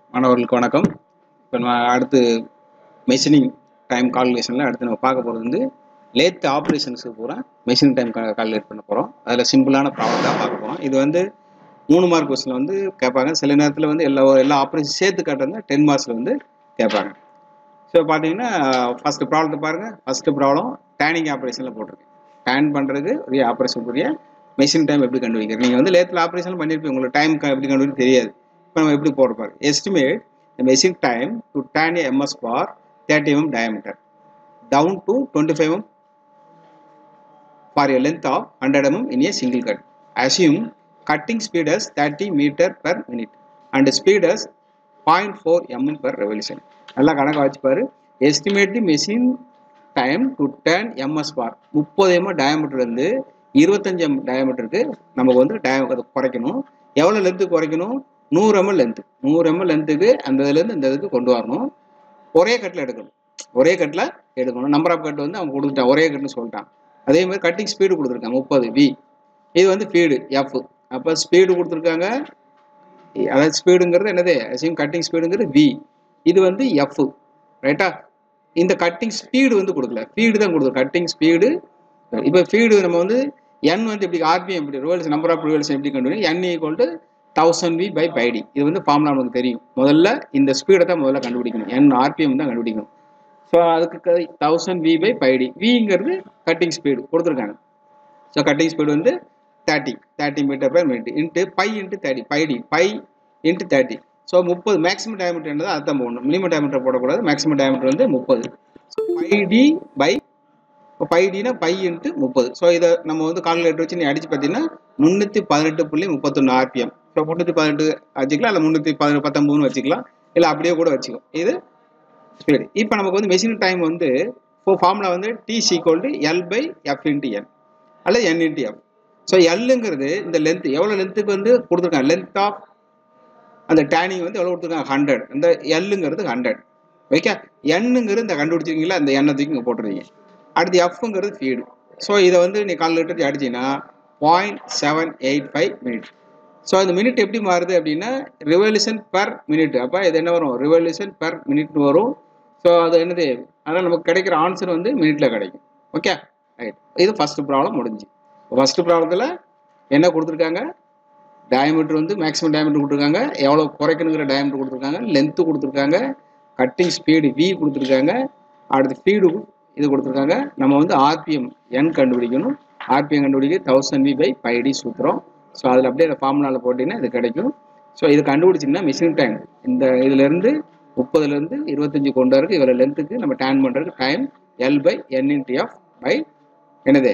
மாணவர்களுக்கு வணக்கம் இப்போ நம்ம அடுத்து மெஷினிங் டைம் கால்குலேஷனில் அடுத்து நம்ம பார்க்க போகிறது வந்து லேத் ஆப்ரேஷன்ஸுக்கு பூரா மெஷினிங் டைம் கால்குலேட் பண்ண போகிறோம் அதில் சிம்பிளான ப்ராப்ளம் தான் பார்க்க போகிறோம் இது வந்து மூணு மார்க் கொஸ்டின் வந்து கேட்பாங்க சில நேரத்தில் வந்து எல்லா எல்லா ஆப்ரேஷன் சேர்த்து காட்டுறது டென் மார்க்ஸில் வந்து கேட்பாங்க ஸோ பார்த்தீங்கன்னா ஃபஸ்ட்டு ப்ராப்ளத்தை பாருங்கள் ஃபஸ்ட்டு ப்ராப்ளம் டேனிங் ஆப்ரேஷனில் போட்டிருக்கேன் டேன் பண்ணுறதுக்கு உரிய ஆப்ரேஷனுக்குரிய மெஷின் டைம் எப்படி கண்டுபிடிக்கிறது நீங்கள் வந்து லேத்தில் ஆப்ரேஷன் பண்ணியிருப்பீங்க உங்களுக்கு டைம் எப்படி கண்டுபிடிக்க தெரியாது இப்போ நம்ம எப்படி போடுற பாரு estimate machine time to turn a MS bar thirty MM diameter down to twenty five M for a length of hundred MM in a single cut assume cutting speed as thirty metre per minute and speed as point four MM per revolution நல்லா கணக்காக வச்சுப்பாரு estimate the machine time to turn MS bar முப்பது MM டயமீட்டர்லேருந்து இருபத்தஞ்சு M டயமீட்டருக்கு நமக்கு வந்து டய அது குறைக்கணும் எவ்வளோ லென்த்து குறைக்கணும் நூறு எம்எல் லென்த்து நூறு எம்எல் லென்த்துக்கு அந்த இதுலேருந்து இந்த இதுக்கு கொண்டு வரணும் ஒரே கட்டில் எடுக்கணும் ஒரே கட்டில் எடுக்கணும் நம்பர் ஆஃப் கட் வந்து அவங்க கொடுத்துட்டான் ஒரே கட்டுன்னு சொல்லிட்டான் அதே மாதிரி கட்டிங் ஸ்பீடு கொடுத்துருக்காங்க முப்பது வி இது வந்து ஃபீடு எஃப் அப்போ ஸ்பீடு கொடுத்துருக்காங்க அதாவது ஸ்பீடுங்கிறது என்னது அசியம் கட்டிங் ஸ்பீடுங்கிறது வி இது வந்து எஃப் ரைட்டா இந்த கட்டிங் ஸ்பீடு வந்து கொடுக்கல ஃபீடு தான் கொடுக்குது கட்டிங் ஸ்பீடு இப்போ ஃபீடு நம்ம வந்து என் வந்து எப்படி ஆர்பிஎம் எப்படி ரிவல்ஸ் நம்பர் ஆஃப் ரிவல்ஸ் எப்படி கண்டுபிடிக்கும் N equal to thousand V by pi D இது வந்து ஃபார்முலா நமக்கு தெரியும் முதல்ல இந்த ஸ்பீடை தான் முதல்ல கண்டுபிடிக்கணும் என் ஆர்பிஎம் தான் கண்டுபிடிக்கணும் ஸோ அதுக்கு தௌசண்ட் வி பை பைடி விங்கிறது கட்டிங் ஸ்பீடு கொடுத்துருக்காங்க ஸோ கட்டிங் ஸ்பீடு வந்து thirty thirty metre per minute into pi into thirty pi D pi into thirty so முப்பது மேக்ஸிமம் டயமீட்டர் என்னது அதுதான் போடணும் மினிமம் டயமீட்டர் போடக்கூடாது மேக்ஸிமம் டயமீட்டர் வந்து முப்பது பைடி பை இப்போ பைடினா பை இன்ட்டு முப்பது ஸோ இதை நம்ம வந்து கால்குலேட்டர் வச்சு நீ அடிச்சு பார்த்தீங்கன்னா முந்நூற்றி பதினெட்டு புள்ளி முப்பத்தொன்று ஆர்பிஎம் ஸோ முந்நூற்றி பதினெட்டு வச்சுக்கலாம் இல்லை முந்நூற்றி பதினெட்டு பத்தொம்பதுன்னு வச்சுக்கலாம் இல்லை அப்படியே கூட வச்சுக்கோ இது ஸ்பீடு இப்போ நமக்கு வந்து மெஷின் டைம் வந்து இப்போ ஃபார்முலா வந்து T sequel to L by F into N அல்லது என் இன்ட்டு எஃப் ஸோ எல்லுங்கிறது இந்த லென்த் எவ்வளோ லென்த்துக்கு வந்து கொடுத்துருக்காங்க லென்த் ஆஃப் அந்த டேனிங் வந்து எவ்வளோ கொடுத்துருக்காங்க ஹண்ட்ரட் இந்த எல்லுங்கிறது ஹண்ட்ரட் ஓகே எண்ணுங்கிறது இந்த கண்டுபிடிச்சிருக்கீங்களா அந்த எண்ணெய் தூக்கி இங்கே போட்டுருவீங்க அடுத்து எஃப்ங்கிறது ஃபீடு ஸோ இதை வந்து நீ கால்குலேட்டர் அடிச்சிங்கன்னா point seven eight five minute so அந்த மினிட் எப்படி மாறுது அப்படின்னா ரிவல்யூஷன் பெர் மினிட் அப்போ இது என்ன வரும் ரிவல்யூஷன் பெர் மினிட் வரும் ஸோ அது என்னது அதனால் நமக்கு கிடைக்கிற ஆன்சர் வந்து மினிட்டில் கிடைக்கும் ஓகே ரைட் இது ஃபஸ்ட்டு ப்ராப்ளம் முடிஞ்சு ஃபஸ்ட்டு ப்ராப்ளத்தில் என்ன கொடுத்துருக்காங்க டயமீட்டர் வந்து மேக்ஸிமம் டயமீட்டர் கொடுத்துருக்காங்க எவ்வளோ குறைக்கணுங்கிற டயமீட்டர் கொடுத்துருக்காங்க லென்த்து கொடுத்துருக்காங்க கட்டிங் ஸ்பீடு வி கொடுத்துருக்காங்க அடுத்து ஃபீடு இது கொடுத்துருக்காங்க நம்ம வந்து ஆர்பிஎம் என் கண்டுபிடிக்கணும் ஆர்பிஎம் கண்டுபிடிக்க thousand V by five D சூத்திரம் ஸோ அதில் அப்படியே அந்த ஃபார்முலாவில் போட்டிங்கன்னா இது கிடைக்கும் ஸோ இது கண்டுபிடிச்சிங்கன்னா மிஷின் டைம் இந்த இதுலேருந்து முப்பதுலேருந்து இருபத்தஞ்சி கொண்டு வரக்கு இவ்வளோ லென்த்துக்கு நம்ம டேன் பண்ணுறதுக்கு time L by N into F by என்னது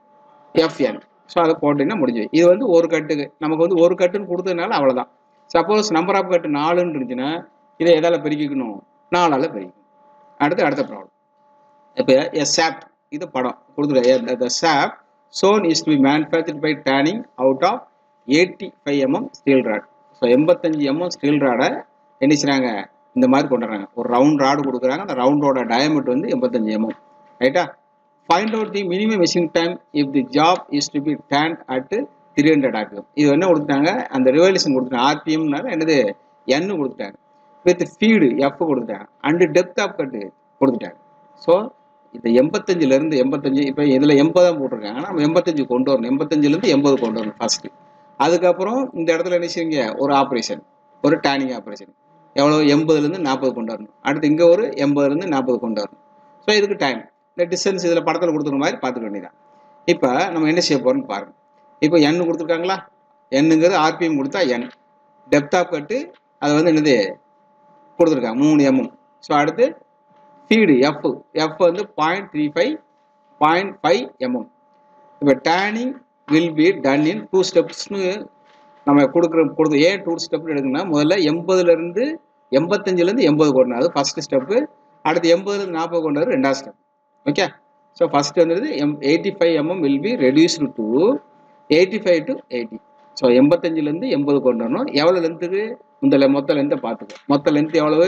எஃப்என் ஸோ அதை போட்டிங்கன்னா முடிஞ்சு இது வந்து ஒரு கட்டுக்கு நமக்கு வந்து ஒரு கட்டுன்னு கொடுத்ததுனால அவ்வளோதான் சப்போஸ் நம்பர் ஆஃப் கட்டு நாலுன்னு இருந்துச்சுன்னா இதை எதால் பெருக்கிக்கணும் நாலால் பெருக்கணும் அடுத்து அடுத்த ப்ராப்ளம் இப்போ எ சாப்ட் இது படம் கொடுத்துருக்க shaft shown is to be manufactured by turning out of eighty five MM steel rod so எண்பத்தஞ்சு எம்எம் ஸ்டீல் ராடை என்ன செய்கிறாங்க இந்த மாதிரி கொண்டு வராங்க ஒரு ரவுண்ட் ராடு கொடுக்குறாங்க அந்த ரவுண்டோட டயமீட்டர் வந்து எண்பத்தஞ்சு எம்எம் ரைட்டா find out the minimum machine time if the job is to be turned at three hundred ஆக்கும் இது என்ன கொடுத்துட்டாங்க அந்த ரிவல்யூஷன் கொடுத்துட்டாங்க ஆர்பிஎம்னால என்னது என்னு கொடுத்துட்டாங்க வித் ஃபீடு எஃப் கொடுத்துட்டாங்க அண்டு டெப்த் ஆஃப் கட்டு கொடுத்துட்டாங்க ஸோ இந்த எண்பத்தஞ்சிலேருந்து எண்பத்தஞ்சு இப்போ இதில் எண்பதாம் போட்டிருக்காங்க நம்ம எண்பத்தஞ்சு கொண்டு வரணும் எண்பத்தஞ்சிலேருந்து எண்பது கொண்டு வரணும் ஃபஸ்ட்டு அதுக்கப்புறம் இந்த இடத்துல என்ன செய்யுங்க ஒரு ஆப்ரேஷன் ஒரு டேனிங் ஆப்ரேஷன் எவ்வளோ எண்பதுலேருந்து நாற்பது கொண்டு வரணும் அடுத்து இங்கே ஒரு எண்பதுலேருந்து நாற்பது கொண்டு வரணும் ஸோ இதுக்கு டைம் இந்த டிஸ்டன்ஸ் இதில் படத்தில் கொடுத்துருக்க மாதிரி பார்த்துக்க வேண்டியதான் இப்போ நம்ம என்ன செய்ய போகிறோம்னு பாருங்கள் இப்போ என் கொடுத்துருக்காங்களா எண்ணுங்கிறது ஆர்பிஎம் கொடுத்தா என் டெப்த் ஆஃப் கட்டு அது வந்து என்னது கொடுத்துருக்காங்க மூணு எம்எம் ஸோ அடுத்து ஃபீடு எஃப் எஃப் வந்து point three five point five MM இப்போ turning will be done in two ஸ்டெப்ஸ்னு நம்ம கொடுக்குற கொடுத்து ஏன் டூ ஸ்டெப்னு எடுக்கணும்னா முதல்ல எண்பதுலேருந்து எண்பத்தஞ்சிலேருந்து எண்பது கொண்டு அது ஃபஸ்ட்டு ஸ்டெப்பு அடுத்து எண்பதுலேருந்து நாற்பது கொண்டு ரெண்டாவது ஸ்டெப் ஓகே ஸோ ஃபஸ்ட்டு வந்துடுது M eighty five MM will be reduced to eighty five to eighty so எண்பத்தஞ்சிலேருந்து எண்பது கொண்டு வரணும் எவ்வளோ லென்த்துக்கு இந்த மொத்த லென்த்தை பார்த்துக்கோ மொத்த லென்த் எவ்வளவு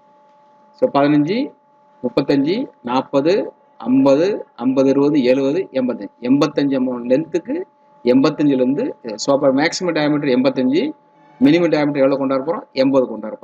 ஸோ பதினஞ்சு முப்பத்தஞ்சு நாற்பது ஐம்பது ஐம்பது இருபது எழுபது எண்பத்தஞ்சு எண்பத்தஞ்சு அமௌண்ட் லென்த்துக்கு எண்பத்தஞ்சிலேருந்து ஸோ அப்போ மேக்ஸிமம் டயமீட்டர் எண்பத்தஞ்சு மினிமம் டயமீட்டர் எவ்வளோ கொண்டு வர போகிறோம் எண்பது கொண்டு வர போகிறோம்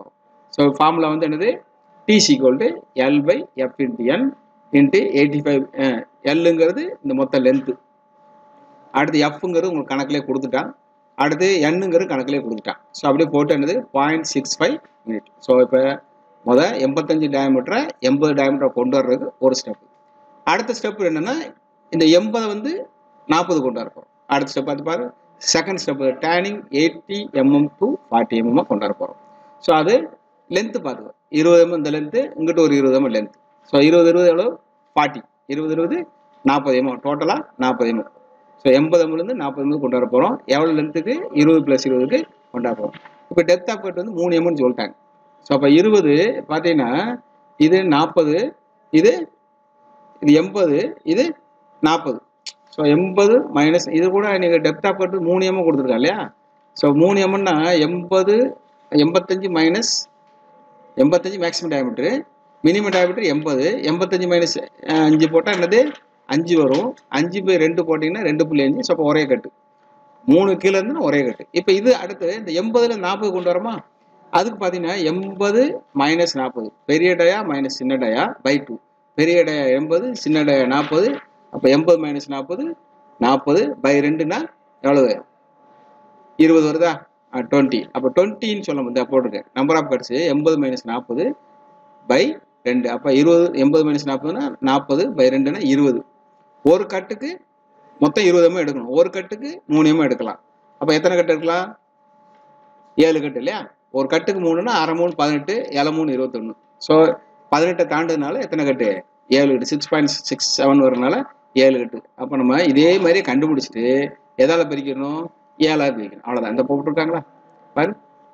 ஸோ ஃபார்முலா வந்து என்னது T sequel to L by F into N into eighty five எல்லுங்கிறது இந்த மொத்த லென்த்து அடுத்து எஃப்ங்கிறது உங்களுக்கு கணக்கிலே கொடுத்துட்டான் அடுத்து என்னங்கிறது கணக்கிலே கொடுத்துட்டான் ஸோ அப்படியே போட்டு என்னது point six five unit so இப்போ முதல் எண்பத்தஞ்சு டயமீட்டரை எண்பது டயமீட்டரை கொண்டு வர்றது ஒரு ஸ்டெப் அடுத்த ஸ்டெப் என்னென்னா இந்த எண்பதை வந்து நாற்பது கொண்டு வரப்போம் அடுத்த ஸ்டெப் அது பாரு second step turning eighty MM to forty MM கொண்டு வர போகிறோம் ஸோ அது லென்த்து பார்த்துக்கோ இருபது எம்எம் இந்த லென்த்து இங்கிட்ட ஒரு இருபது எம்எம் லென்த் ஸோ இருபது இருபது எவ்வளோ ஃபார்ட்டி இருபது இருபது நாற்பது எம்எம் டோட்டலாக நாற்பது எம்எம் ஸோ எண்பது எம்எல்லேருந்து நாற்பது எம்எல் கொண்டு வர போகிறோம் எவ்வளோ லென்த்துக்கு இருபது ப்ளஸ் இருபதுக்கு கொண்டு வர போகிறோம் இப்போ டெப்த் ஆஃப் கட் வந்து மூணு எம்எல்னு சொல்லிட்டாங்க ஸோ அப்போ இருபது பார்த்தீங்கன்னா இது நாற்பது இது இது எண்பது இது நாற்பது ஸோ எண்பது மைனஸ் இது கூட நீங்கள் டெப்த் ஆஃப் கட் மூணு எம்எம் கொடுத்துருக்கா இல்லையா ஸோ மூணு எம்என்னா எண்பது எண்பத்தஞ்சு மைனஸ் எண்பத்தஞ்சு மேக்ஸிமம் டயமீட்டரு மினிமம் டயமீட்டர் எண்பது எண்பத்தஞ்சு மைனஸ் அஞ்சு போட்டால் என்னது அஞ்சு வரும் அஞ்சு பை ரெண்டு போட்டிங்கன்னா ரெண்டு புள்ளி அஞ்சு ஸோ அப்போ ஒரே கட்டு மூணு கீழே இருந்து ஒரே கட்டு இப்போ இது அடுத்து இந்த எண்பதுல நாற்பது கொண்டு வரமா அதுக்கு பார்த்தீங்கன்னா எண்பது மைனஸ் நாற்பது பெரிய டயா மைனஸ் சின்ன டயா பை டூ பெரிய டயா எண்பது சின்ன டயா நாற்பது அப்போ எண்பது மைனஸ் நாற்பது நாற்பது பை ரெண்டுனா எவ்வளவு இருபது வருதா டுவெண்ட்டி அப்போ டுவெண்ட்டின்னு சொல்ல முடியாது போட்டிருக்கேன் நம்பர் ஆஃப் கட்ஸு எண்பது மைனஸ் நாற்பது பை ரெண்டு அப்போ இருபது எண்பது மைனஸ் நாற்பதுனா நாற்பது பை ரெண்டுனா இருபது ஒரு கட்டுக்கு மொத்தம் இருபது எம்எம் எடுக்கணும் ஒரு கட்டுக்கு மூணு எம்எம் எடுக்கலாம் அப்போ எத்தனை கட்டு எடுக்கலாம் ஏழு கட்டு இல்லையா ஒரு கட்டுக்கு மூணுன்னா அரை மூணு பதினெட்டு இலை மூணு இருபத்தொன்று ஸோ பதினெட்டை தாண்டதுனால எத்தனை கட்டு ஏழு கட்டு சிக்ஸ் பாயிண்ட் சிக்ஸ் செவன் வரனால ஏழு கட்டு அப்போ நம்ம இதே மாதிரி கண்டுபிடிச்சிட்டு எதால் பிரிக்கணும் ஏழாவது பிரிக்கணும் அவ்வளோதான் இந்த போட்டுருக்காங்களா பாரு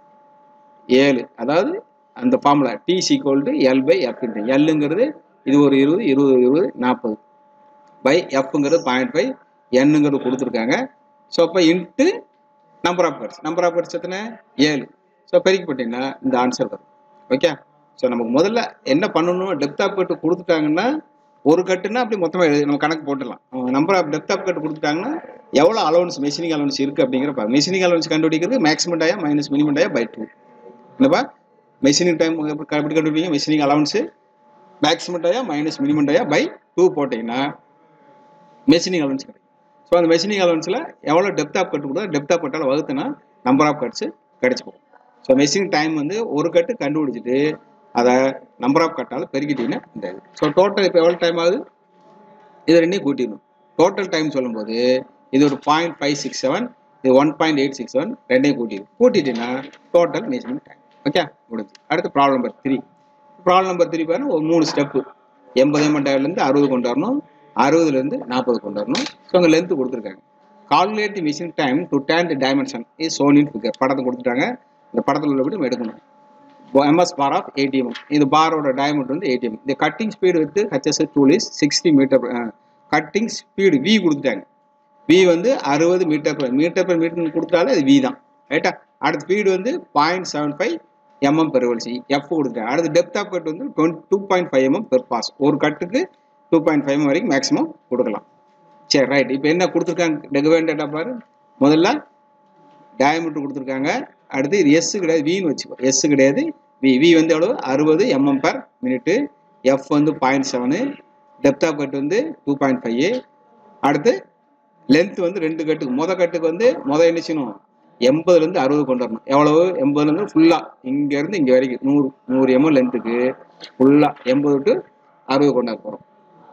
ஏழு அதாவது அந்த formula T sequel to L by F எல்லுங்கிறது இது ஒரு இருபது இருபது இருபது நாற்பது பை எஃப்ங்கிறது பாயிண்ட் ஃபைவ் என்னங்கிறது கொடுத்துருக்காங்க ஸோ அப்போ into number of cuts number of cuts எத்தனை ஏழு ஸோ பெருக்கி போட்டிங்கன்னா இந்த ஆன்சர் வரும் ஓகே ஸோ நமக்கு முதல்ல என்ன பண்ணணும் டெப்த் ஆஃப் கட்டு கொடுத்துட்டாங்கன்னா ஒரு கட்டுன்னா அப்படி மொத்தமாக எழுதி நம்ம கணக்கு போட்டுடலாம் number of depth of cut கொடுத்துட்டாங்கன்னா எவ்வளோ அலவன்ஸ் மெஷினிங் அலவன்ஸ் இருக்குது அப்படிங்கிறப்ப மெஷினிங் அலவன்ஸ் கண்டுபிடிக்கிறது maximum dia minus minimum dia by two என்னப்பா மெஷினிங் டைம் எப்படி கண்டுபிடிப்பீங்க machining allowance maximum dia minus minimum dia by two போட்டிங்கன்னா மெஷினிங் அலவன்ஸ் கிடைக்கும் ஸோ அந்த மெஷினிங் அலவன்ஸில் எவ்வளோ டெப்த் ஆஃப் கட்டு கொடுத்தா டெப்த் ஆஃப் கட்டால் வகுத்துனா நம்பர் ஆஃப் கட்ஸு கிடச்சி போகும் ஸோ மெஷினிங் டைம் வந்து ஒரு கட்டு கண்டுபிடிச்சிட்டு அதை நம்பர் ஆஃப் கட்டால் பெருக்கிட்டீங்கன்னா இந்த இது ஸோ டோட்டல் இப்போ எவ்வளோ டைம் ஆகுது இது ரெண்டையும் கூட்டிடணும் டோட்டல் டைம் சொல்லும்போது இது ஒரு பாயிண்ட் ஃபைவ் சிக்ஸ் செவன் இது one point eight six seven ரெண்டையும் கூட்டிடும் கூட்டிட்டீங்கன்னா டோட்டல் மெஷினிங் டைம் ஓகே முடிஞ்சு அடுத்து problem number three problem number three பாருங்க ஒரு மூணு ஸ்டெப்பு எண்பது எம்என்டாவிலேருந்து அறுபது கொண்டு வரணும் அறுபதுலேருந்து நாற்பது கொண்டு வரணும் ஸோ அங்கே லென்த்து கொடுத்துருக்காங்க calculate the machine time to turn the dimension is shown in figure படத்தை கொடுத்துட்டாங்க இந்த படத்தில் உள்ளபடி நம்ம எடுக்கணும் எம்எஸ் பார் ஆஃப் ஏடிஎம் இது பாரோட டயமண்ட் வந்து ஏடிஎம் இந்த cutting speed with HS tool is sixty metre cutting speed V கொடுத்துட்டாங்க வி வந்து அறுபது metre per metre per metre கொடுத்தாலே அது வி தான் ரைட்டா அடுத்த ஸ்பீடு வந்து point seven five MM per வலிசி எஃப் கொடுத்துட்டாங்க அடுத்து டெப்த் ஆஃப் கட் வந்து twenty two point five MM per pass ஒரு கட்டுக்கு டூ பாயிண்ட் ஃபைவ் வரைக்கும் மேக்ஸிமம் கொடுக்கலாம் சரி ரைட் இப்போ என்ன கொடுத்துருக்காங்க டெகவேன் டேட்டா பாரு முதல்ல டயமீட்டர் கொடுத்துருக்காங்க அடுத்து இது எஸ் கிடையாது வின்னு வச்சுக்கோ எஸ் கிடையாது வி வி வந்து எவ்வளோ அறுபது எம்எம் பர் மினிட்டு எஃப் வந்து point seven depth of cut வந்து டூ பாயிண்ட் ஃபைவ் அடுத்து லென்த் வந்து ரெண்டு கட்டுக்கு மொத கட்டுக்கு வந்து மொத என்ன செய்யணும் எண்பதுலேருந்து அறுபது கொண்டு வரணும் எவ்வளவு எண்பதுலேருந்து ஃபுல்லாக இங்கேருந்து இங்கே வரைக்கும் நூறு நூறு எம்எம் லென்த்துக்கு ஃபுல்லாக எண்பது டு அறுபது கொண்டு வர போகிறோம்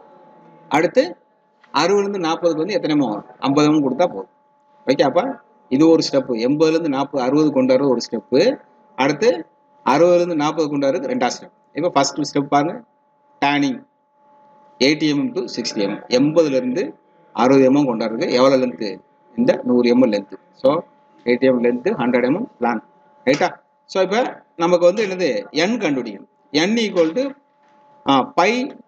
அடுத்து அறுபதுலேருந்து நாற்பதுக்கு வந்து எத்தனை எம்எம் வரும் ஐம்பது எம்எம் கொடுத்தா போதும் ஓகே அப்போ இது ஒரு ஸ்டெப்பு எண்பதுலேருந்து நாற்பது அறுபது கொண்டு வர்றது ஒரு ஸ்டெப்பு அடுத்து அறுபதுலேருந்து நாற்பது கொண்டு வர்றது ரெண்டாவது ஸ்டெப் இப்போ ஃபர்ஸ்ட் ஸ்டெப் பாருங்க turning eighty MM to sixty MM எண்பதுலேருந்து அறுபது எம்எம் கொண்டாடுறது எவ்வளோ லென்த்து இந்த நூறு MM length so eighty M length hundred MM plan ரைட்டா ஸோ இப்போ நமக்கு வந்து என்னது என் கண்டுபிடிக்கணும் N equal to by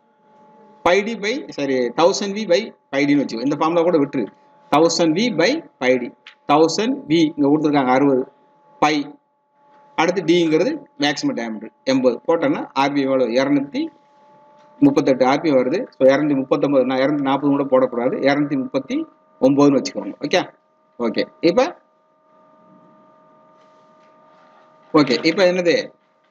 pi D by sorry thousand V by பைடின்னு வச்சுக்கோ இந்த ஃபார்முலா கூட விட்டுரு thousand V by pi D thousand V இங்கே கொடுத்துருக்காங்க அறுபது பை அடுத்து டிங்கிறது மேக்ஸிமம் டயமீட்டர் எண்பது போட்டோன்னா ஆர்பி எவ்வளோ இரநூத்தி முப்பத்தெட்டு ஆர்பி வருது ஸோ இரநூத்தி முப்பத்தொம்பது நான் இரநூத்தி நாற்பது கூட போடக்கூடாது இரநூத்தி முப்பத்தி ஒம்போதுன்னு வச்சுக்கோங்க ஓகே ஓகே இப்போ ஓகே இப்போ என்னது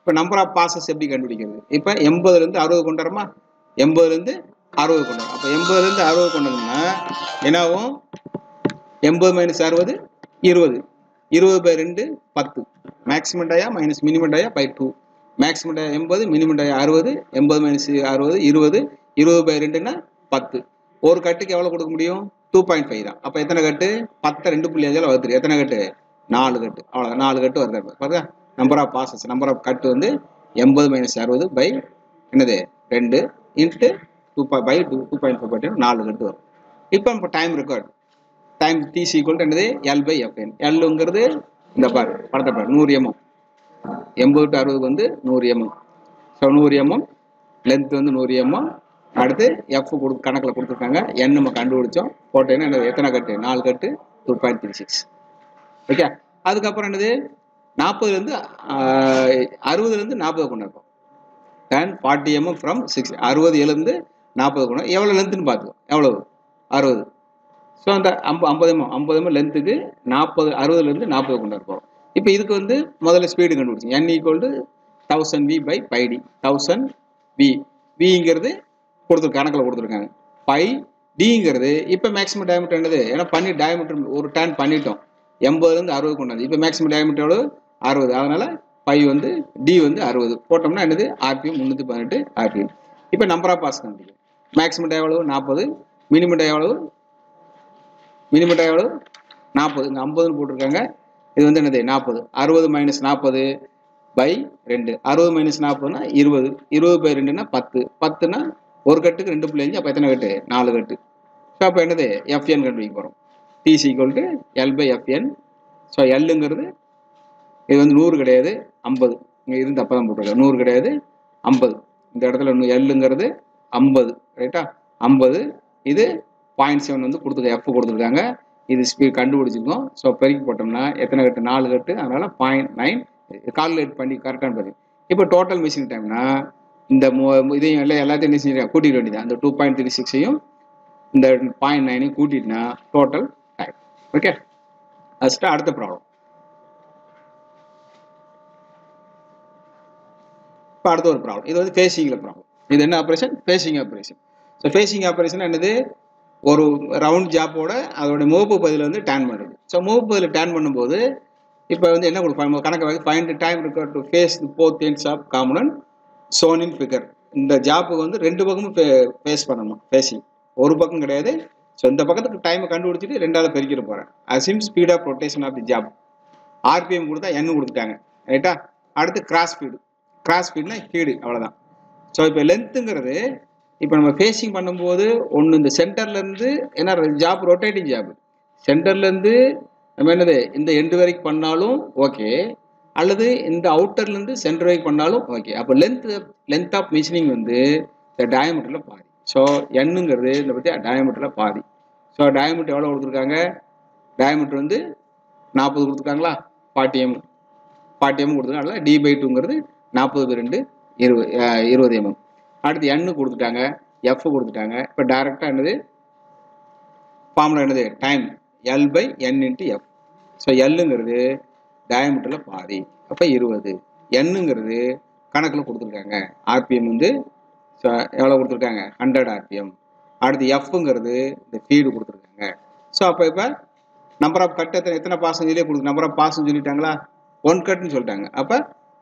இப்போ நம்பர் ஆஃப் பாசஸ் எப்படி கண்டுபிடிக்கிறது இப்போ எண்பதுலேருந்து அறுபது கொண்டு வரோமா எண்பதுலேருந்து அறுபது கொண்டு வரோம் அப்போ எண்பதுலேருந்து அறுபது கொண்டு வந்தோம்னா என்னாகும் எண்பது மைனஸ் அறுபது இருபது இருபது பை ரெண்டு பத்து maximum dia minus minimum dia by two maximum dia எண்பது மினிமம் டயா அறுபது எண்பது மைனஸ் அறுபது இருபது இருபது பை ரெண்டுன்னா பத்து ஒரு கட்டுக்கு எவ்வளோ கொடுக்க முடியும் டூ பாயிண்ட் ஃபைவ் தான் அப்போ எத்தனை கட்டு பத்தை ரெண்டு புள்ளி அஞ்சால் வகுத்துரு எத்தனை கட்டு நாலு கட்டு அவ்வளோ நாலு கட்டு வருது பார்த்தா number of passes number of cuts வந்து எண்பது மைனஸ் அறுபது பை என்னது ரெண்டு into two by two two point five பட்டு நாலு கட்டு வரும் இப்போ இப்போ time record time T is equal என்னது எல் பை எஃப்என் எல்லுங்கிறது இந்த பார் படத்தை பார் நூறு எம்எம் எண்பது டு அறுபதுக்கு வந்து நூறு எம்எம் ஸோ நூறு எம்எம் லென்த் வந்து நூறு எம்எம் அடுத்து எஃப் கொடு கணக்கில் கொடுத்துருக்காங்க என் நம்ம கண்டுபிடிச்சோம் போட்டோன்னா என்னது எத்தனை கட்டு நாலு கட்டு two point three six okay அதுக்கப்புறம் என்னது நாற்பதுலேருந்து அறுபதுலேருந்து நாற்பது கொண்டு இருக்கும் ten forty MM from six அறுபது எழுந்து நாற்பது கொண்டு எவ்வளோ லென்த்துன்னு பார்த்துக்கோ எவ்வளவு அறுபது ஸோ அந்த ஐம்ப ஐம்பது எம்எம் ஐம்பது எம்எம் லென்த்துக்கு நாற்பது அறுபதுலேருந்து நாற்பது கொண்டு இருப்போம் இப்போ இதுக்கு வந்து முதல்ல ஸ்பீடு கண்டுபிடிச்சி N equal to thousand V by pi D thousand V விங்கிறது கொடுத்துரு கணக்கில் கொடுத்துருக்காங்க பை டிங்கிறது இப்போ மேக்ஸிமம் டயமீட்டர் என்னது ஏன்னா பண்ணி டயமீட்டர் ஒரு டேன் பண்ணிட்டோம் எண்பதுலேருந்து அறுபது கொண்டாது இப்போ மேக்ஸிமம் டயமீட்டர் எவ்வளோ அறுபது அதனால் பை வந்து டி வந்து அறுபது போட்டோம்னா என்னது ஆர்பிஎம் முந்நூற்றி பதினெட்டு ஆர்பிஎம் இப்போ நம்பர் ஆஃப் பாஸ் கண்டுபிடிக்கும் மேக்ஸிமம் டே எவ்வளவு நாற்பது மினிமம் டே எவ்வளவு மினிமம் டே எவ்வளவு நாற்பது இங்கே ஐம்பதுன்னு போட்டிருக்காங்க இது வந்து என்னது நாற்பது அறுபது மைனஸ் நாற்பது பை ரெண்டு அறுபது மைனஸ் நாற்பதுனா இருபது இருபது பை ரெண்டுனா பத்து பத்துனா ஒரு கட்டுக்கு ரெண்டு புள்ளி அஞ்சு அப்போ எத்தனை கட்டு நாலு கட்டு ஸோ அப்போ என்னது எஃப்என் கண்டுபிடிக்க போகிறோம் TC equal to L by FN so எல்லுங்கிறது இது வந்து நூறு கிடையாது ஐம்பது இங்கே இருந்து அப்போ தான் போட்டிருக்காங்க நூறு கிடையாது ஐம்பது இந்த இடத்துல இன்னும் எல்லுங்கிறது ஐம்பது ரைட்டா ஐம்பது இது பாயிண்ட் செவன் வந்து கொடுத்துருக்க எஃப் கொடுத்துருக்காங்க இது ஸ்பீட் கண்டுபிடிச்சிருக்கோம் ஸோ பெருக்கி போட்டோம்னா எத்தனை கட்டு நாலு கட்டு அதனால் பாயிண்ட் நைன் கால்குலேட் பண்ணி கரெக்டான பதிவு இப்போ டோட்டல் மிஷின் டைம்னா இந்த மு- இதையும் எல்லாம் எல்லாத்தையும் என்ன செஞ்சிருக்கா கூட்டிட்டு வேண்டியது அந்த டூ பாயிண்ட் த்ரீ சிக்ஸையும் இந்த பாயிண்ட் நைனையும் கூட்டிட்டுனா டோட்டல் டைம் ஓகே ஃபஸ்ட்டு அடுத்த ப்ராப்ளம் இப்போ அடுத்த ஒரு ப்ராப்ளம் இது வந்து ஃபேஸிங்கில் ப்ராப்ளம் இது என்ன operation facing operation so facing operation என்னது ஒரு ரவுண்ட் ஜாப்போட அதோட முகப்பு பதில் வந்து டேன் பண்ணுது ஸோ முகப்பு பதில் டேன் பண்ணும்போது இப்போ வந்து என்ன கொடுப்பாங்க கணக்கு வந்து find time required to face both ends of காமனன் சோன் இன் ஃபிகர் இந்த ஜாப்புக்கு வந்து ரெண்டு பக்கமும் ஃபேஸ் பண்ணணும் ஃபேஸிங் ஒரு பக்கம் கிடையாது ஸோ இந்த பக்கத்துக்கு டைமை கண்டுபிடிச்சிட்டு ரெண்டாவது பெருக்கிட போகிறேன் assume speed of rotation of the job RPM கொடுத்தா என் கொடுத்துட்டாங்க ரைட்டா அடுத்து கிராஸ் ஸ்பீடு கிராஸ் ஸ்பீட்னா ஸ்பீடு அவ்வளோதான் ஸோ இப்போ லென்த்துங்கிறது இப்போ நம்ம ஃபேஸிங் பண்ணும்போது ஒன்று இந்த சென்டர்லேருந்து ஏன்னா ஜாப் ரொட்டேட்டிங் ஜாப் சென்டர்லேருந்து நம்ம என்னது இந்த எண்டு வரைக்கும் பண்ணாலும் ஓகே அல்லது இந்த அவுட்டர்லேருந்து சென்டர் வரைக்கும் பண்ணாலும் ஓகே அப்போ லென்த் லென்த் ஆஃப் மிஷினிங் வந்து இந்த டயமீட்டரில் பாதி ஸோ எண்ணுங்கிறது இந்த பற்றி டயமீட்டரில் பாதி ஸோ டயமீட்டர் எவ்வளோ கொடுத்துருக்காங்க டயமீட்டர் வந்து நாற்பது கொடுத்துருக்காங்களா ஃபார்ட்டி எம் ஃபார்ட்டி எம் கொடுத்துருக்காங்க டி பை டூங்கிறது நாற்பது பை ரெண்டு இருபது அஹ், இருபது எம்எம் அடுத்து எண்ணு கொடுத்துட்டாங்க எஃப் கொடுத்துட்டாங்க இப்போ டைரெக்டாக என்னது ஃபார்முலா என்னது time L by N into F so எல்லுங்கிறது டயமீட்டரில் பாதி அப்போ இருபது எண்ணுங்கிறது கணக்கில் கொடுத்துருக்காங்க ஆர்பிஎம் வந்து ஸோ எவ்வளோ கொடுத்துருக்காங்க ஹண்ட்ரட் ஆர்பிஎம் அடுத்து எஃப்ங்கிறது இந்த ஃபீடு கொடுத்துருக்காங்க ஸோ அப்போ இப்போ நம்பர் ஆஃப் கட் எத்தனை எத்தனை பாசம் இதுலேயே கொடுக்கு நம்பர் ஆஃப் பாசம் சொல்லிட்டாங்களா ஒன் கட்டுன்னு சொல்லிட்டாங்க அப்போ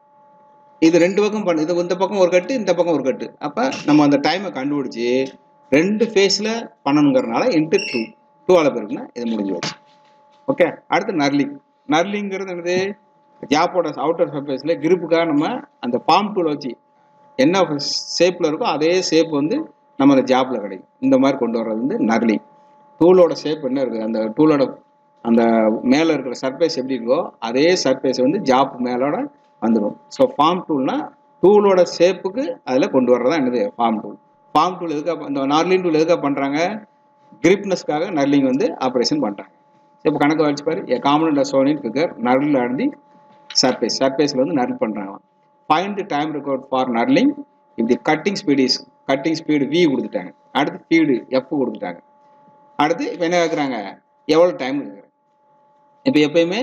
இது ரெண்டு பக்கம் பண்ணு இது இந்த பக்கம் ஒரு கட்டு இந்த பக்கம் ஒரு கட்டு அப்போ நம்ம அந்த டைமை கண்டுபிடிச்சி ரெண்டு ஃபேஸில் பண்ணணுங்கிறனால இன்ட்டு டூ டூ அளவு இருக்குன்னா இது முடிஞ்சு வச்சு ஓகே அடுத்து நர்லிங் நர்லிங்கிறது என்னது ஜாப்போட அவுட்டர் சர்ஃபேஸில் கிரிப்புக்காக நம்ம அந்த பாம் டூலை வச்சு என்ன ஷேப்பில் இருக்கோ அதே ஷேப் வந்து நம்ம அந்த ஜாப்பில் கிடைக்கும் இந்த மாதிரி கொண்டு வர்றது வந்து நர்லிங் டூலோட ஷேப் என்ன இருக்குது அந்த டூலோட அந்த மேலே இருக்கிற சர்ஃபேஸ் எப்படி இருக்கோ அதே சர்ஃபேஸ் வந்து ஜாப் மேலோட வந்துடும் ஸோ ஃபார்ம் டூல்னா டூலோட ஷேப்புக்கு அதில் கொண்டு வர்றதா என்னது ஃபார்ம் டூல் ஃபார்ம் டூல் எதுக்காக இந்த நார்லின் டூல் எதுக்காக பண்ணுறாங்க கிரிப்னஸ்க்காக நர்லிங் வந்து ஆப்ரேஷன் பண்ணுறாங்க இப்போ கணக்கு வச்சு பாரு ஏ காமன் சோனின் ஃபிகர் நர்லில் அடி சர்ஃபேஸ் சர்ஃபேஸில் வந்து நர்ல் பண்ணுறாங்க find the time record for knurling இப்படி cutting speed is cutting speed V கொடுத்துட்டாங்க அடுத்து ஸ்பீடு எஃப் கொடுத்துட்டாங்க அடுத்து இப்போ என்ன கேட்குறாங்க எவ்வளோ டைம் கேட்குறாங்க இப்போ எப்பயுமே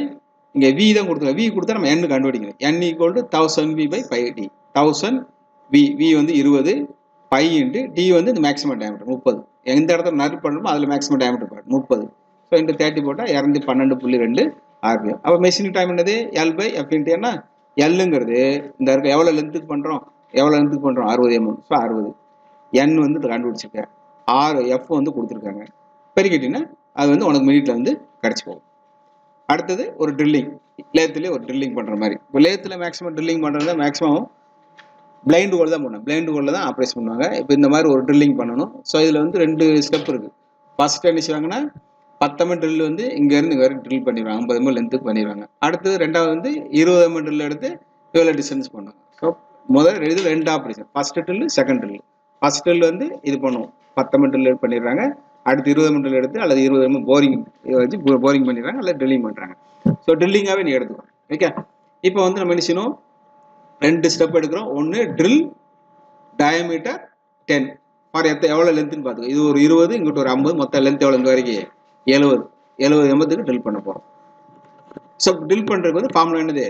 இங்கே வி தான் கொடுத்துருக்கோம் வி கொடுத்தா நம்ம எண்ணு கண்டுபிடிக்கணும் N equal to thousand V by five D thousand V V வந்து இருபது பை இன்ட்டு டி வந்து இந்த மேக்ஸிமம் டயமீட்டர் முப்பது எந்த இடத்துல நறு பண்ணணுமோ அதில் மேக்ஸிமம் டயமீட்டர் போடும் முப்பது ஸோ இன்ட்டு தேர்ட்டி போட்டால் இரநூத்தி பன்னெண்டு புள்ளி ரெண்டு ஆர்பிஎம் அப்போ மெஷினிங் டைம் என்னது எல் பை எஃப் இன்ட்டு என்ன எல்லுங்கிறது இந்த இருக்க எவ்வளோ லென்த்துக்கு பண்ணுறோம் எவ்வளோ லென்த்துக்கு பண்ணுறோம் அறுபது எம்எம் ஸோ அறுபது என் வந்து இதை கண்டுபிடிச்சிருக்கேன் ஆறு எஃப் வந்து கொடுத்துருக்காங்க பெருக்கிட்டீங்கன்னா அது வந்து உனக்கு மினிட்ல வந்து கிடச்சி போகும் அடுத்தது ஒரு ட்ரில்லிங் லேத்துலேயே ஒரு ட்ரில்லிங் பண்ணுற மாதிரி இப்போ லேத்தில் மேக்ஸிமம் ட்ரில்லிங் பண்ணுறது மேக்ஸிமம் பிளைண்ட் ஹோல் தான் பண்ணும் பிளைண்ட் ஹோலில் தான் ஆப்ரேட் பண்ணுவாங்க இப்போ இந்த மாதிரி ஒரு ட்ரில்லிங் பண்ணணும் ஸோ இதில் வந்து ரெண்டு ஸ்டெப் இருக்குது ஃபர்ஸ்ட் என்ன செய்வாங்கன்னா பத்தம ட்ரில் வந்து இங்கேருந்து இங்கே வரைக்கும் ட்ரில் பண்ணிடுவாங்க ஐம்பது எம்எல் லென்த்துக்கு பண்ணிடுவாங்க அடுத்தது ரெண்டாவது வந்து இருபது எம்எல் ட்ரில் எடுத்து இவ்வளோ டிஸ்டன்ஸ் பண்ணுவாங்க ஸோ முதல் இதில் ரெண்டு operation first drill second drill first drill வந்து இது பண்ணுவோம் பத்தம ட்ரில் பண்ணிடுறாங்க அடுத்து இருபது எம்எல் எடுத்து அல்லது இருபது எம்எல் போரிங் வச்சு போரிங் பண்ணிடுறாங்க அல்லது ட்ரில்லிங் பண்ணுறாங்க ஸோ ட்ரில்லிங்காகவே நீ எடுத்துக்கோ ஓகே இப்போ வந்து நம்ம என்ன செய்யணும் ரெண்டு ஸ்டெப் எடுக்கிறோம் ஒன்று ட்ரில் டயமீட்டர் டென் ஃபார் எத்த எவ்வளோ லென்த்துன்னு பார்த்துக்கோ இது ஒரு இருபது இங்கிட்ட ஒரு ஐம்பது மொத்த லென்த் எவ்வளோ இங்கே வரைக்கும் எழுபது எழுபது எண்பதுக்கு ட்ரில் பண்ண போகிறோம் ஸோ ட்ரில் பண்ணுறதுக்கு வந்து ஃபார்முலா என்னது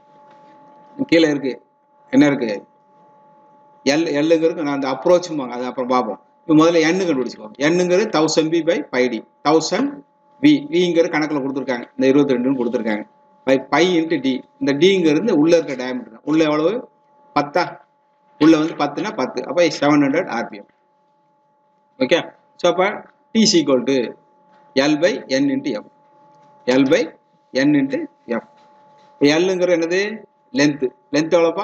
கீழே இருக்கு என்ன இருக்கு எல் எல்லுங்கிறது நான் அந்த அப்ரோச்சுமாங்க அது அப்புறம் பார்ப்போம் இப்போ முதல்ல எண்ணு கண்டுபிடிச்சிக்கோ எண்ணுங்கிறது thousand P by five D thousand V விங்கிறது கணக்கில் கொடுத்துருக்காங்க இந்த இருபத்தி ரெண்டுன்னு கொடுத்துருக்காங்க பை பை இன்ட்டு டி இந்த டிங்கிறது உள்ள இருக்க டயமீட்டர் உள்ள எவ்வளவு பத்தா உள்ள வந்து பத்துனா பத்து அப்போ seven hundred RPM okay so அப்போ T sequel to L by N into F L by N into F எல்லுங்கிற என்னது லென்த்து லென்த் எவ்வளோப்பா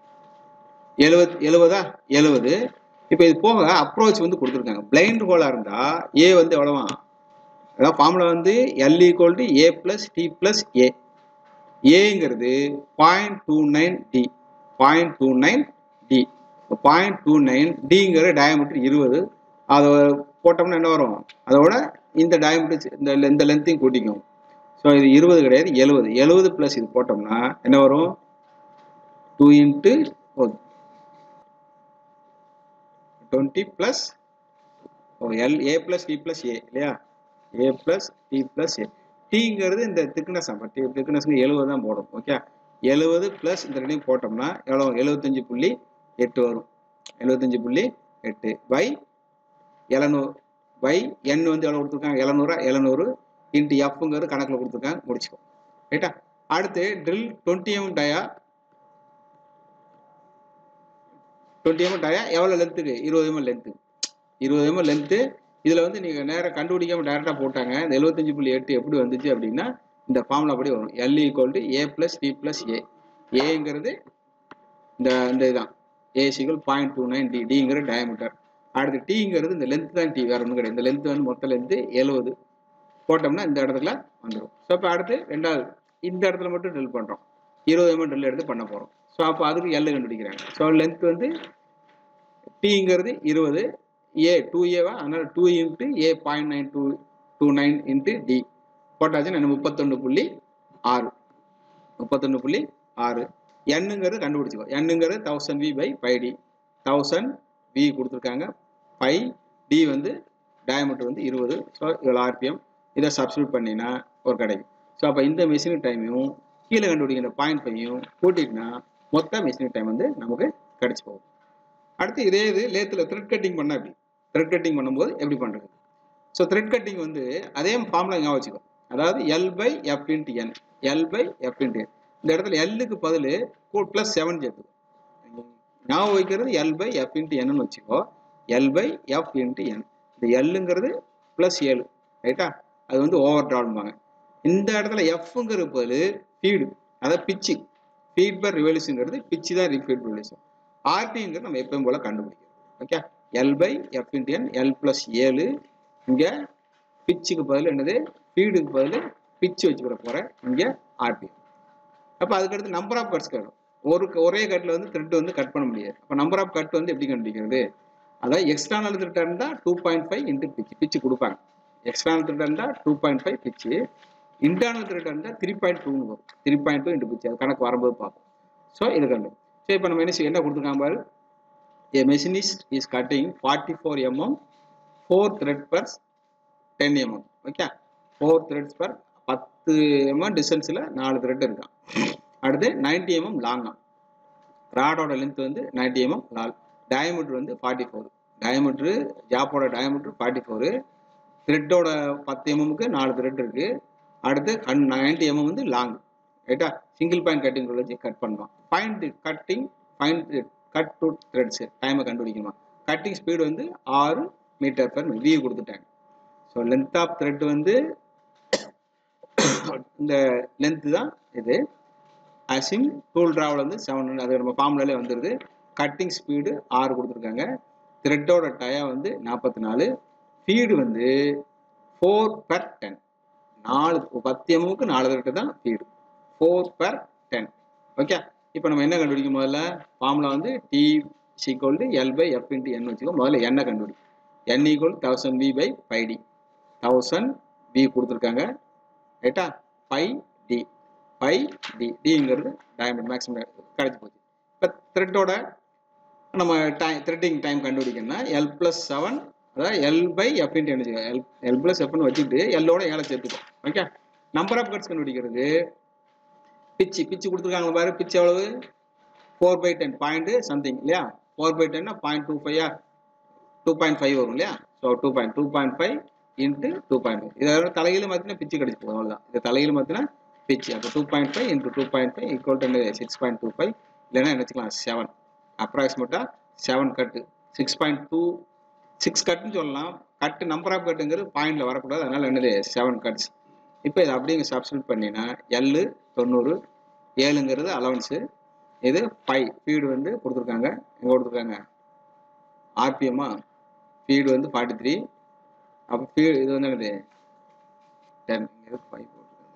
எழுபது எழுபதா எழுபது இப்போ இது போக அப்ரோச் வந்து கொடுத்துருக்காங்க பிளைண்ட் ஹோலாக இருந்தால் ஏ வந்து எவ்வளோவா அதாவது ஃபார்முலா வந்து L equal to A plus T plus A ஏங்கிறது point two nine D point two nine D point two nine டிங்கிற டயமீட்டர் இருபது அதை போட்டோம்னா என்ன வரும் அதோட இந்த டயமீட்டர் இந்த இந்த லென்த்தையும் கூட்டிக்கும் ஸோ இது இருபது கிடையாது எழுபது எழுபது ப்ளஸ் இது போட்டோம்னா என்ன வரும் two into twenty plus O L A plus T plus A இல்லையா A plus T plus A டீங்கிறது இந்த திக்னஸ் ஆமாம் டி திக்னஸ்க்கு எழுபது தான் போடும் ஓகே எழுபது ப்ளஸ் இந்த ரெண்டையும் போட்டோம்னா எவ்வளோ எழுபத்தஞ்சு புள்ளி எட்டு வரும் எழுபத்தஞ்சு புள்ளி எட்டு பை எழுநூறு பை எண் வந்து எவ்வளோ கொடுத்துருக்காங்க எழுநூறா எழுநூறு இன்ட்டு எஃப்ங்கிறது கணக்கில் கொடுத்துருக்காங்க முடிச்சுக்கோ ரைட்டா அடுத்து drill twenty M dia twenty M dia எவ்வளோ லென்த்துக்கு இருபது எம்எல் லென்த்து இருபது எம்எல் லென்த்து இதில் வந்து நீங்கள் நேராக கண்டுபிடிக்காம டேரெக்டாக போட்டாங்க இந்த எழுபத்தஞ்சு புள்ளி எட்டு எப்படி வந்துச்சு அப்படின்னா இந்த ஃபார்முலா படி வரும் L equal to A plus T plus A ஏங்கிறது இந்த இந்த இதுதான் ஏ சிக்கல் பாயிண்ட் டூ நைன் டி டிங்கிற டயமீட்டர் அடுத்து டீங்கிறது இந்த லென்த் தான் டி வேற ஒன்றும் கிடையாது இந்த லென்த் வந்து மொத்த லென்த்து எழுபது போட்டோம்னா இந்த இடத்துல வந்துடும் ஸோ இப்போ அடுத்து ரெண்டாவது இந்த இடத்துல மட்டும் ட்ரில் பண்ணுறோம் இருபது எம்எல் ட்ரில் எடுத்து பண்ண போகிறோம் ஸோ அப்போ அதுக்கு எல் கண்டுபிடிக்கிறாங்க ஸோ லென்த் வந்து டீங்கிறது இருபது ஏ டூ ஏவா அதனால் two into A point nine two two nine into T போட்டாச்சுன்னா என்ன முப்பத்தொன்று புள்ளி ஆறு முப்பத்தொன்று புள்ளி ஆறு எண்ணுங்கிறது கண்டுபிடிச்சிக்கோ எண்ணுங்கிறது thousand V by five D thousand V கொடுத்துருக்காங்க ஃபைவ் டி வந்து டயமீட்டர் வந்து இருபது ஸோ இவ்வளோ ஆர்பிஎம் இதை சப்ஸ்டியூட் பண்ணினா ஒரு கிடைக்கும் ஸோ அப்போ இந்த மிஷின் டைமையும் கீழே கண்டுபிடிக்கிற பாயிண்ட் ஃபைவையும் கூட்டிட்டுனா மொத்த மிஷின் டைம் வந்து நமக்கு கிடச்சி போகும் அடுத்து இதே இது லேத்தில் த்ரெட் கட்டிங் பண்ணால் எப்படி த்ரெட் கட்டிங் பண்ணும்போது எப்படி பண்ணுறது ஸோ த்ரெட் கட்டிங் வந்து அதே ஃபார்முலா ஞாபகம் வச்சுக்கோ அதாவது L by F into N L by F into N இந்த இடத்துல எல்லுக்கு பதில் ப்ளஸ் செவன் சேர்த்துக்கோ ஞாபகம் வைக்கிறது எல் பை எஃப் இன்ட்டு என்னன்னு வச்சுக்கோ L by F into N இந்த எல்லுங்கிறது ப்ளஸ் ஏழு ரைட்டா அது வந்து ஓவர் ட்ரால்பாங்க இந்த இடத்துல எஃப்ங்கிறது பதில் ஃபீடு அதாவது பிச்சு ஃபீட் பர் ரிவல்யூஷனுங்கிறது பிச்சு தான் ரீஃபீட் ரிவல்யூஷன் ஆர்டிங்கிறது நம்ம எப்பயும் போல கண்டுபிடிக்கிறோம் okay L by F into N L plus ஏழு இங்கே பிச்சுக்கு பதில் என்னது ஃபீடுக்கு பதில் பிச்சு வச்சுக்கிற போகிறேன் இங்கே ஆர்டி அப்போ அதுக்கடுத்து நம்பர் ஆஃப் கட்ஸ் வரும் ஒரு ஒரே கட்டில் வந்து த்ரெட் வந்து கட் பண்ண முடியாது அப்போ நம்பர் ஆஃப் கட் வந்து எப்படி கண்டுபிடிக்கிறது அதாவது எக்ஸ்டர்னல் த்ரெட் இருந்தால் two point five into pitch pitch கொடுப்பாங்க எக்ஸ்டர்னல் த்ரெட் இருந்தால் two point five pitch internal thread இருந்தால் த்ரீ பாயிண்ட் டூன்னு வரும் த்ரீ பாயிண்ட் டூ இன்ட்டு பிச்சு அது கணக்கு வரும்போது பார்ப்போம் ஸோ இது கண்டு ஸோ இப்போ நம்ம என்ன செய்ய என்ன கொடுத்துருக்காங்க பாரு a machinist is cutting 44 mm 4 thread per 10 mm okay 4 threads per பத்து எம்எம் டிஸ்டன்ஸில் நாலு த்ரெட் இருக்கான் அடுத்து நைன்டி எம்எம் லாங்கா ராடோட லென்த் வந்து நைன்டி எம்எம் லால் டயமீட்டர் வந்து ஃபார்ட்டி ஃபோர் டயமீட்ரு ஜாப்போட டயமீட்டர் ஃபார்ட்டி ஃபோரு த்ரெட்டோட பத்து எம்எம்க்கு நாலு த்ரெட் இருக்கு அடுத்து கண் நைன்டி எம்எம் வந்து லாங் ரைட்டா சிங்கிள் பாயிண்ட் கட்டிங் வச்சு கட் பண்ணலாம் point cutting point cut to threads டைமை கண்டுபிடிக்கணும் கட்டிங் ஸ்பீடு வந்து ஆறு மீட்டர் பெர் வி கொடுத்துட்டாங்க ஸோ லென்த் ஆஃப் த்ரெட் வந்து இந்த லென்த்து தான் இது அசிங் டூல் ட்ராவல் வந்து செவன் அது நம்ம ஃபார்முலாலே வந்துடுது கட்டிங் ஸ்பீடு ஆறு கொடுத்துருக்காங்க த்ரெட்டோட டயம் வந்து நாற்பத்தி நாலு ஃபீடு வந்து ஃபோர் பர் டென் நாலு பத்து எம்முக்கு நாலு த்ரெட்டு தான் feed four per ten okay இப்போ நம்ம என்ன கண்டுபிடிக்கும் முதல்ல ஃபார்முலா வந்து T sequel to L by F into N வச்சுக்கோ முதல்ல என்ன கண்டுபிடி N equal thousand V by five D thousand V கொடுத்துருக்காங்க ரைட்டா ஃபைவ் டி ஃபைவ் டி டிங்கிறது டயமண்ட் மேக்ஸிமம் கிடைச்சி போச்சு இப்போ த்ரெட்டோட நம்ம டைம் த்ரெட்டிங் டைம் கண்டுபிடிக்கணும்னா எல் ப்ளஸ் செவன் அதாவது எல் பை எஃப் இன்ட்டு என்ன எல் எல் ப்ளஸ் எஃப்னு வச்சுட்டு எல்லோட ஏழை சேர்த்துக்கோ ஓகே நம்பர் ஆஃப் கட்ஸ் கண்டுபிடிக்கிறது பிச்சு பிச்சு கொடுத்துருக்காங்க பாரு பிச்சு எவ்வளவு four by ten point something இல்லையா ஃபோர் பை டென்னா பாயிண்ட் டூ ஃபைவா டூ பாயிண்ட் ஃபைவ் வரும் இல்லையா so two point two point five into two point five இதோட தலையில மாற்றினா பிச்சு கிடைச்சி போகும் அவ்வளோதான் இது தலையில மாற்றினா பிச்சு அப்போ two point five into two point five equal to six point two five இல்லைன்னா என்ன வச்சுக்கலாம் செவன் அப்ராக்சிமேட்டாக seven cut six point two six கட்டுன்னு சொல்லலாம் கட்டு நம்பர் ஆஃப் கட்டுங்கிறது பாயிண்டில் வரக்கூடாது அதனால் என்னது செவன் கட்ஸ் இப்போ இதை அப்படியே இங்கே சப்ஸ்டியூட் பண்ணினா எல்லு தொண்ணூறு ஏழுங்கிறது அலவன்ஸு இது ஃபைவ் ஃபீடு வந்து கொடுத்துருக்காங்க எங்கே கொடுத்துருக்காங்க ஆர்பிஎம்மா ஃபீடு வந்து ஃபார்ட்டி த்ரீ அப்போ ஃபீடு இது வந்து என்னது டென் இது ஃபைவ்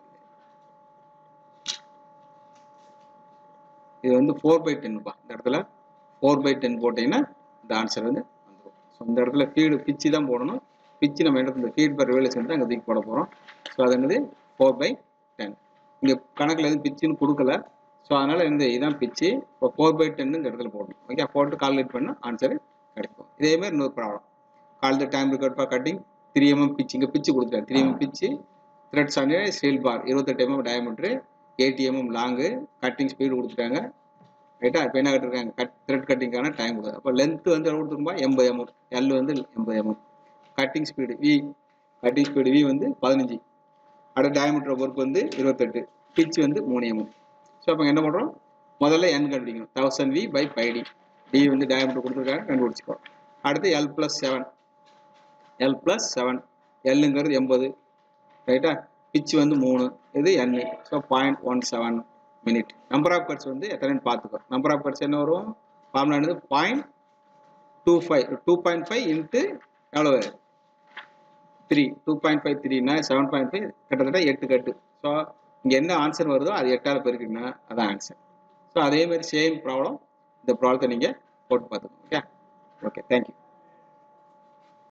இது வந்து ஃபோர் பை டென்னுப்பா இந்த இடத்துல ஃபோர் பை டென் போட்டிங்கன்னா இந்த ஆன்சர் வந்து வந்துடும் ஸோ இந்த இடத்துல ஃபீடு பிச்சு தான் போடணும் பிச்சு நம்ம இடத்துல ஃபீட் பர் ரிவலேஷன் தான் அங்கே தூக்கி போட போகிறோம் ஸோ அது என்னது ஃபோர் பை டென் இங்கே கணக்கில் எதுவும் பிச்சுன்னு கொடுக்கல ஸோ அதனால் இந்த இதான் பிச்சு இப்போ ஃபோர் பை டென்னு இந்த இடத்துல போடணும் ஓகே போட்டு கால்குலேட் பண்ணால் ஆன்சர் கிடைக்கும் இதேமாதிரி இன்னொரு problem call the time record for cutting three MM pitch இங்கே பிச்சு கொடுத்துருக்காங்க three MM pitch threads on steel bar இருபத்தெட்டு MM diameter eighty MM long cutting speed கொடுத்துட்டாங்க ரைட்டா இப்போ என்ன கட்டிருக்காங்க கட் த்ரெட் கட்டிங்கான டைம் கொடுக்குது அப்போ லென்த் வந்து எவ்வளோ கொடுத்துருப்பா எண்பது எம்எம் எல் வந்து எண்பது MM cutting speed V cutting speed V வந்து பதினஞ்சு அடுத்த டயமீட்டர் ஒர்க் வந்து இருபத்தெட்டு பிச் வந்து மூணு எம்எம் ஸோ அப்போ என்ன பண்ணுறோம் முதல்ல என் கண்டுபிடிக்கணும் thousand V by five D D வந்து டயமீட்டர் கொடுத்துருக்காங்க கண்டுபிடிச்சிக்கோ அடுத்து L plus seven L plus seven எல்லுங்கிறது எண்பது ரைட்டா பிச் வந்து மூணு இது N so point one seven minute number of cuts வந்து எத்தனைன்னு பார்த்துக்கோ நம்பர் ஆஃப் கட்ஸ் என்ன வரும் ஃபார்முலா என்னது point two five two point five into எவ்வளோ த்ரீ டூ பாயிண்ட் ஃபைவ் த்ரீனா செவன் பாயிண்ட் ஃபைவ் கிட்டத்தட்ட எட்டு கட்டு ஸோ இங்கே என்ன ஆன்சர் வருதோ அது எட்டால் பெருக்குன்னா அதான் ஆன்சர் ஸோ அதே மாதிரி சேம் ப்ராப்ளம் இந்த ப்ராப்ளத்தை நீங்கள் போட்டு பார்த்துக்கோங்க ஓகே ஓகே தேங்க்யூ